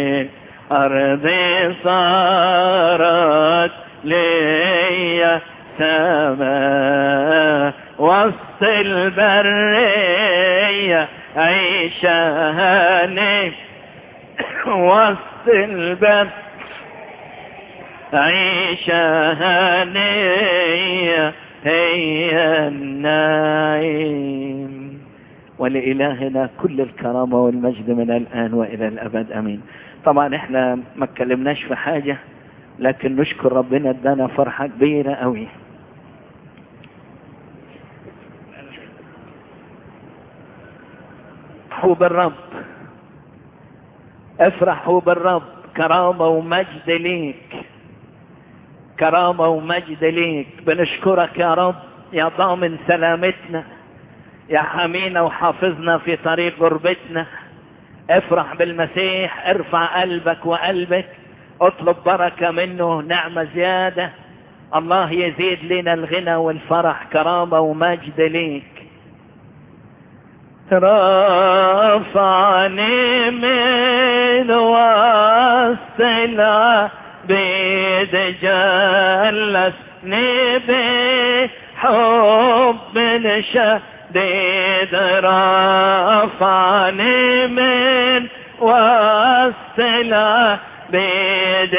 والارض صارت ليا السماء وسط البرية عيشة هاني وسط البر عيشة هانية هي النعيم ولإلهنا كل الكرامة والمجد من الآن وإلى الأبد أمين طبعا احنا ما اتكلمناش في حاجة لكن نشكر ربنا ادانا فرحة كبيرة قوي افرحوا بالرب افرحوا بالرب كرامة ومجد ليك كرامة ومجد ليك بنشكرك يا رب يا ضامن سلامتنا يا حمينا وحافظنا في طريق غربتنا افرح بالمسيح ارفع قلبك وقلبك اطلب بركة منه نعمة زيادة الله يزيد لنا الغنى والفرح كرامة ومجد ليك رفعني من وسط العبيد جلسني بحب شديد رفعني من وسط العبيد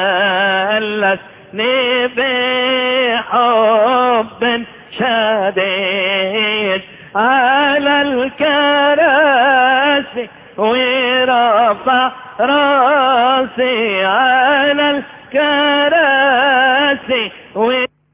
جلسني بحب شديد على الكراسي ورفع راسي على الكراسي